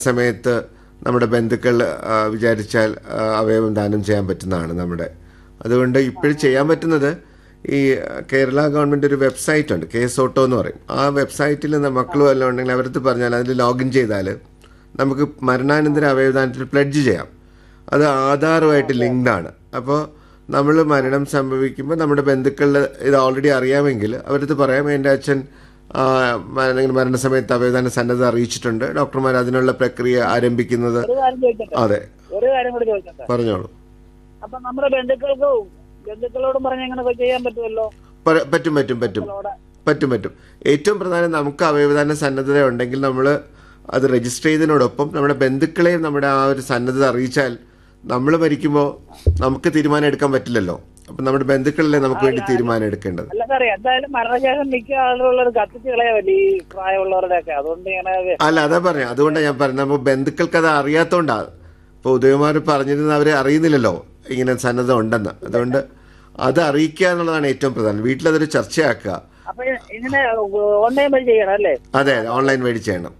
സമയത്ത് നമ്മുടെ ബന്ധുക്കൾ ആ, വിചാരിച്ചാൽ ആ, അവയവം ദാനം ചെയ്യാൻ പറ്റുന്നതാണ് നമ്മുടെ അതുകൊണ്ട് ഇപ്പോഴും ചെയ്യാൻ പറ്റുന്നത് ഈ കേരള ഗവൺമെന്റ് ഒരു വെബ്സൈറ്റ് ഉണ്ട് കേസ് ഓട്ടോ എന്ന് പറയും ആ വെബ്സൈറ്റിൽ മക്കൾ വല്ലതും ഉണ്ടെങ്കിൽ അവരടുത്ത് പറഞ്ഞാൽ അതിൽ ലോഗിൻ ചെയ്താൽ നമുക്ക് മരണാനന്തര അവയവദാനത്തിൽ പ്ലഡ്ജ് ചെയ്യാം അത് ആധാറുമായിട്ട് ലിങ്ക്ഡ് ആണ് അപ്പോൾ നമ്മൾ മരണം സംഭവിക്കുമ്പോൾ നമ്മുടെ ബന്ധുക്കളിൽ ഇത് ഓൾറെഡി അറിയാമെങ്കിൽ അവരടുത്ത് പറയാം എൻ്റെ അച്ഛൻ ആ, മരണ- മരണസമയത്ത് അവയവദാന സന്നദ്ധ അറിയിച്ചിട്ടുണ്ട് ഡോക്ടർമാർ അതിനുള്ള പ്രക്രിയ ആരംഭിക്കുന്നത് ഒരു കാര്യം ചോദിക്കട്ടെ അതെ ഒരു കാര്യം കൂടി ചോദിക്കട്ടെ പറഞ്ഞോളൂ അപ്പൊ നമ്മുടെ ബന്ധുക്കൾക്ക് ബന്ധുക്കളോടും പറഞ്ഞ് ഇങ്ങനൊക്കെ ചെയ്യാൻ പറ്റുമല്ലോ പ- പറ്റും പറ്റും പറ്റും അവിടെ പറ്റും പറ്റും ഏറ്റവും പ്രധാനം നമുക്ക് അവയവദാന സന്നദ്ധത ഉണ്ടെങ്കിൽ നമ്മൾ അത് രജിസ്റ്റർ ചെയ്തതിനോടൊപ്പം നമ്മുടെ ബന്ധുക്കളെയും നമ്മുടെ ആ ഒരു സന്നദ്ധത അറിയിച്ചാൽ നമ്മൾ മരിക്കുമ്പോൾ നമുക്ക് തീരുമാനം എടുക്കാൻ പറ്റില്ലല്ലോ അപ്പം നമ്മുടെ ബന്ധുക്കളല്ലേ നമുക്ക് വേണ്ടി തീരുമാനം എടുക്കേണ്ടത് അല്ല സാറേ എന്തായാലും മരണശേഷം മിക്ക ആളുകളുള്ളത് കത്തിച്ച് കളയാവല്ലേ ഈ പ്രായമുള്ളവരുടെ ഒക്കെ അതുകൊണ്ട് ഇങ്ങനെ അല്ല അതാ പറയാം അതുകൊണ്ടാണ് ഞാൻ പറഞ്ഞത് നമുക്ക് ബന്ധുക്കൾക്ക് അത് അറിയാത്തോണ്ടാണ് ഇപ്പോൾ ഉദയകുമാർ പറഞ്ഞിരുന്ന അവരെ അറിയുന്നില്ലല്ലോ ഇങ്ങനെ സന്നദ്ധ ഉണ്ടെന്ന് അതുകൊണ്ട് അത് അറിയിക്കുക എന്നുള്ളതാണ് ഏറ്റവും പ്രധാനം വീട്ടിലതൊരു ചർച്ചയാക്കുക അപ്പൊ ഇങ്ങനെ ഓൺലൈൻ വഴി ചെയ്യണം അല്ലേ അതെ ഓൺലൈൻ വഴി ചെയ്യണം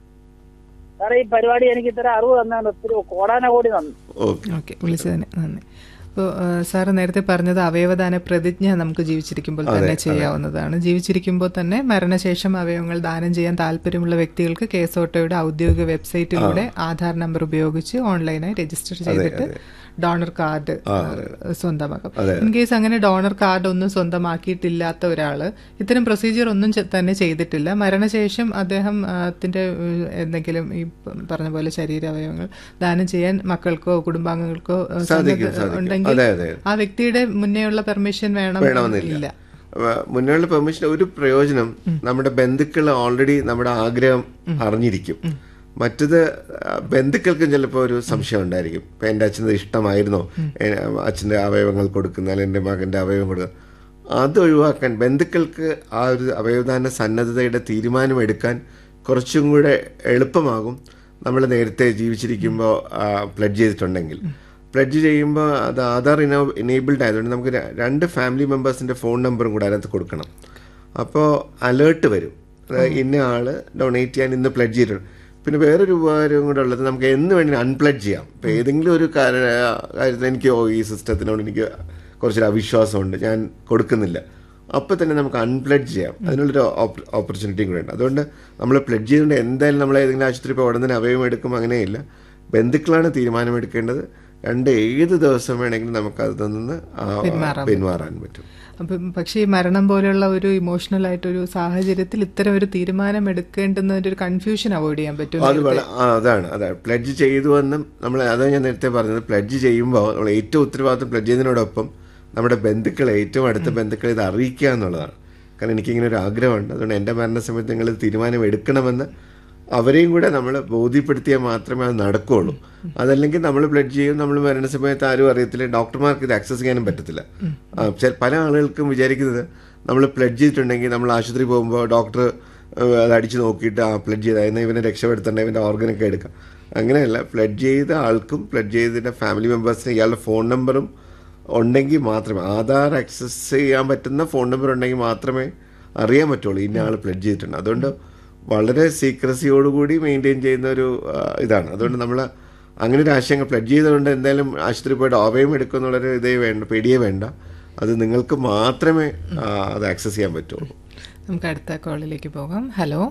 സാറേ ഈ പരിപാടി എനിക്ക് ഇത്ര അറിവ് തന്നാണ് ഒത്തിരി കോടാന കോടി നന്ദി ഓക്കെ ഓക്കെ വിളിച്ചതിന് നന്ദി അപ്പോൾ സാറ് നേരത്തെ പറഞ്ഞത് അവയവദാന പ്രതിജ്ഞ നമുക്ക് ജീവിച്ചിരിക്കുമ്പോൾ തന്നെ ചെയ്യാവുന്നതാണ് ജീവിച്ചിരിക്കുമ്പോൾ തന്നെ മരണശേഷം അവയവങ്ങൾ ദാനം ചെയ്യാൻ താല്പര്യമുള്ള വ്യക്തികൾക്ക് കേസോട്ടോയുടെ ഔദ്യോഗിക വെബ്സൈറ്റിലൂടെ ആധാർ നമ്പർ ഉപയോഗിച്ച് ഓൺലൈനായി രജിസ്റ്റർ ചെയ്തിട്ട് ഡോണർ കാർഡ് സ്വന്തമാക്കാം ഇൻ കേസ് അങ്ങനെ ഡോണർ കാർഡ് ഒന്നും സ്വന്തമാക്കിയിട്ടില്ലാത്ത ഒരാള് ഇത്തരം പ്രൊസീജിയർ ഒന്നും ചെ- തന്നെ ചെയ്തിട്ടില്ല മരണശേഷം അദ്ദേഹം ആ, ത്തിന്റെ ഏഹ്, എന്തെങ്കിലും ഈ പ- പറഞ്ഞ പോലെ ശരീരാവയവങ്ങൾ ദാനം ചെയ്യാൻ മക്കൾക്കോ കുടുംബാംഗങ്ങൾക്കോ ഏഹ്, സാധിക്കും, സന്നദ്ധ സാധിക്കും. ഉണ്ടെങ്കിൽ അതെ, അതെ. ആ വ്യക്തിയുടെ മുന്നേയുള്ള പെർമിഷൻ വേണം വേണമെന്നില്ല ഇല്ല മുന്നുള്ള പെർമിഷൻ ഒരു പ്രയോജനം നമ്മുടെ ബന്ധുക്കൾ ഓൾറെഡി നമ്മുടെ ആഗ്രഹം അറിഞ്ഞിരിക്കും മറ്റത് ആ, ബന്ധുക്കൾക്കും ചിലപ്പോൾ ഒരു സംശയം ഉണ്ടായിരിക്കും ഇപ്പം എൻ്റെ അച്ഛൻ്റെ ഇഷ്ടമായിരുന്നോ എ- അച്ഛൻ്റെ അവയവങ്ങൾ കൊടുക്കുന്ന അല്ലെങ്കിൽ എൻ്റെ മകൻ്റെ അവയവം കൊടുക്കുക അത് ഒഴിവാക്കാൻ ബന്ധുക്കൾക്ക് ആ ഒരു അവയവദാന സന്നദ്ധതയുടെ തീരുമാനം എടുക്കാൻ കുറച്ചും കൂടെ എളുപ്പമാകും നമ്മൾ നേരത്തെ ജീവിച്ചിരിക്കുമ്പോൾ പ്ലഡ് ചെയ്തിട്ടുണ്ടെങ്കിൽ പ്ലഡ്ജ് ചെയ്യുമ്പോൾ അത് ആധാർ ഇനോ എനേബിൾഡ് ആയതുകൊണ്ട് നമുക്ക് ര- രണ്ട് ഫാമിലി മെമ്പേഴ്സിൻ്റെ ഫോൺ നമ്പറും കൂടെ അതിനകത്ത് കൊടുക്കണം അപ്പോൾ അലേർട്ട് വരും അതായത് ഇന്ന ആള് ഡൊണേറ്റ് ചെയ്യാൻ ഇന്ന് പ്ലഡ്ജ് ചെയ്തിട്ടുണ്ട് പിന്നെ വേറൊരു ഉപകാരം കൂടെ ഉള്ളത് നമുക്ക് എന്ന് വേണ്ടി അൺപ്ലഡ് ചെയ്യാം ഇപ്പം ഏതെങ്കിലും ഒരു കാര്യ- കാര്യത്തിൽ എനിക്ക് ഓ ഈ സിസ്റ്റത്തിനോട് എനിക്ക് കുറച്ചൊരു അവിശ്വാസമുണ്ട് ഞാൻ കൊടുക്കുന്നില്ല അപ്പോൾ തന്നെ നമുക്ക് അൺപ്ലഡ് ചെയ്യാം അതിനുള്ളൊരു ഓപ്പർച്യൂണിറ്റിയും കൂടെ ഉണ്ട് അതുകൊണ്ട് നമ്മൾ പ്ലഡ് ചെയ്തുകൊണ്ട് എന്തായാലും നമ്മൾ ഏതെങ്കിലും ആശുപത്രി ഇപ്പോൾ ഉടനെ അവയവം എടുക്കും അങ്ങനെയില്ല ബന്ധുക്കളാണ് തീരുമാനമെടുക്കേണ്ടത് രണ്ട് ഏത് ദിവസം വേണമെങ്കിലും നമുക്ക് അതിൽ നിന്ന് ആ, പിന്മാറാൻ പറ്റും അപ്പം പക്ഷേ ഈ മരണം പോലെയുള്ള ഒരു ഇമോഷണൽ ആയിട്ടൊരു സാഹചര്യത്തിൽ ഇത്തരം ഒരു തീരുമാനം എടുക്കേണ്ടുന്ന ഒരു കൺഫ്യൂഷൻ അവോയ്ഡ് ചെയ്യാൻ പറ്റും അത് വള- ആ, അതാണ് അതാണ് പ്ലഡ്ജ് ചെയ്തു എന്നും നമ്മൾ അതാണ് ഞാൻ നേരത്തെ പറഞ്ഞത് പ്ലഡ്ജ് ചെയ്യുമ്പോൾ നമ്മൾ ഏറ്റവും ഉത്തരവാദിത്വം പ്ലഡ്ജ് ചെയ്യുന്നതിനോടൊപ്പം നമ്മുടെ ബന്ധുക്കളെ ഏറ്റവും അടുത്ത ബന്ധുക്കളെ ഇത് അറിയിക്കുക എന്നുള്ളതാണ് കാരണം എനിക്കിങ്ങനെ ഒരു ആഗ്രഹമുണ്ട് അതുകൊണ്ട് എൻ്റെ മരണസമയത്ത് നിങ്ങൾ തീരുമാനം എടുക്കണമെന്ന് അവരെയും കൂടെ നമ്മൾ ബോധ്യപ്പെടുത്തിയാൽ മാത്രമേ അത് നടക്കുകയുള്ളൂ അതല്ലെങ്കിൽ നമ്മൾ പ്ലഡ് ചെയ്യും നമ്മൾ മരണസമയത്ത് ആരും അറിയത്തില്ല ഡോക്ടർമാർക്ക് ഇത് ആക്സസ് ചെയ്യാനും പറ്റത്തില്ല ആ, ചെ- പല ആളുകൾക്കും വിചാരിക്കുന്നത് നമ്മൾ പ്ലഡ് ചെയ്തിട്ടുണ്ടെങ്കിൽ നമ്മൾ ആശുപത്രി പോകുമ്പോൾ ഡോക്ടർ ഏഹ്, അത് അടിച്ച് നോക്കിയിട്ട് ആ പ്ലഡ് ചെയ്ത എന്നാൽ ഇവനെ രക്ഷപ്പെടുത്തണ്ട ഇവൻ്റെ ഓർഗനൊക്കെ എടുക്കാം അങ്ങനെയല്ല പ്ലഡ് ചെയ്ത ആൾക്കും പ്ലഡ് ചെയ്തതിൻ്റെ ഫാമിലി മെമ്പേഴ്സിന് ഇയാളുടെ ഫോൺ നമ്പറും ഉണ്ടെങ്കിൽ മാത്രമേ ആധാർ ആക്സസ് ചെയ്യാൻ പറ്റുന്ന ഫോൺ നമ്പർ ഉണ്ടെങ്കിൽ മാത്രമേ അറിയാൻ പറ്റുള്ളൂ ഇന്ന ആൾ പ്ലഡ് ചെയ്തിട്ടുണ്ട് അതുകൊണ്ട് വളരെ സീക്രസിയോടുകൂടി മെയിൻറ്റെയിൻ ചെയ്യുന്ന ഒരു ആ, ഇതാണ് അതുകൊണ്ട് നമ്മൾ അങ്ങനെ ഒരു ആശയങ്ങൾ പ്ലഡ് ചെയ്തുകൊണ്ട് എന്തായാലും ആശുപത്രി പോയിട്ട് അവയം എടുക്കും എന്നുള്ളൊരു ഇതേ വേണ്ട പേടിയേ വേണ്ട അത് നിങ്ങൾക്ക് മാത്രമേ ആ, അത് ആക്സസ് ചെയ്യാൻ പറ്റുള്ളൂ നമുക്ക് അടുത്ത കോളിലേക്ക് പോകാം ഹലോ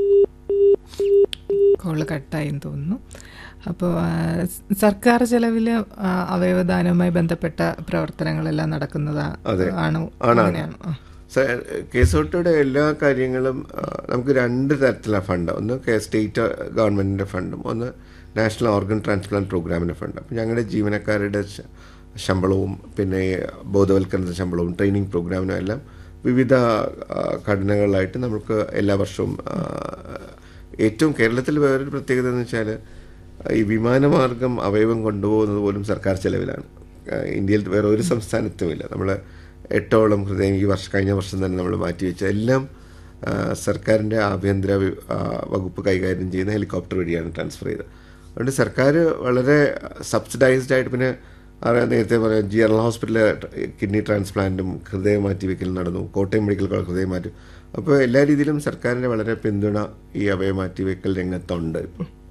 കോള് കട്ടായെന്ന് തോന്നുന്നു അപ്പോൾ സർക്കാർ ചെലവിൽ അവയവദാനവുമായി ബന്ധപ്പെട്ട പ്രവർത്തനങ്ങളെല്ലാം നടക്കുന്നതാ അതെ. ആണോ ആണാണ്. അങ്ങനെയാണോ ആ. കേസോട്ടയുടെ എല്ലാ കാര്യങ്ങളും ആ, നമുക്ക് രണ്ട് തരത്തിലാണ് ഫണ്ട് ഒന്ന് കെ- സ്റ്റേറ്റ് ഗവൺമെൻറ്റിൻ്റെ ഫണ്ടും ഒന്ന് നാഷണൽ ഓർഗൻ ട്രാൻസ്പ്ലാന്റ് പ്രോഗ്രാമിൻ്റെ ഫണ്ട് അപ്പം ഞങ്ങളുടെ ജീവനക്കാരുടെ ശ- ശമ്പളവും പിന്നെ ബോധവൽക്കരണ ശമ്പളവും ട്രെയിനിങ് പ്രോഗ്രാമിനും എല്ലാം വിവിധ ആ, ഘടനകളിലായിട്ട് നമുക്ക് എല്ലാ വർഷവും ആ, ഏറ്റവും കേരളത്തിൽ വേറൊരു പ്രത്യേകത എന്ന് വെച്ചാൽ ഈ വിമാനമാർഗം അവയവം കൊണ്ടുപോകുന്നത് പോലും സർക്കാർ ചെലവിലാണ് ആ, ഇന്ത്യയിൽ വേറെ ഒരു സംസ്ഥാനത്തുമില്ല നമ്മൾ എട്ടോളം ഹൃദയം ഈ വർഷം കഴിഞ്ഞ വർഷം തന്നെ നമ്മൾ മാറ്റിവെച്ച എല്ലാം ആ, സർക്കാരിൻ്റെ ആഭ്യന്തര വി- ആ, വകുപ്പ് കൈകാര്യം ചെയ്യുന്ന ഹെലികോപ്റ്റർ വഴിയാണ് ട്രാൻസ്ഫർ ചെയ്തത് അതുകൊണ്ട് സർക്കാർ വളരെ സബ്സിഡൈസ്ഡ് ആയിട്ട് പിന്നെ അറിയാം നേരത്തെ പറയാം ജനറൽ ഹോസ്പിറ്റലിലെ കിഡ്നി ട്രാൻസ്പ്ലാന്റും ഹൃദയം മാറ്റിവെക്കലും നടന്നു കോട്ടയം മെഡിക്കൽ കോളേജ് ഹൃദയം മാറ്റി അപ്പോൾ എല്ലാ രീതിയിലും സർക്കാരിൻ്റെ വളരെ പിന്തുണ ഈ അവയവ മാറ്റിവെക്കൽ രംഗത്തുണ്ട് ഇപ്പോൾ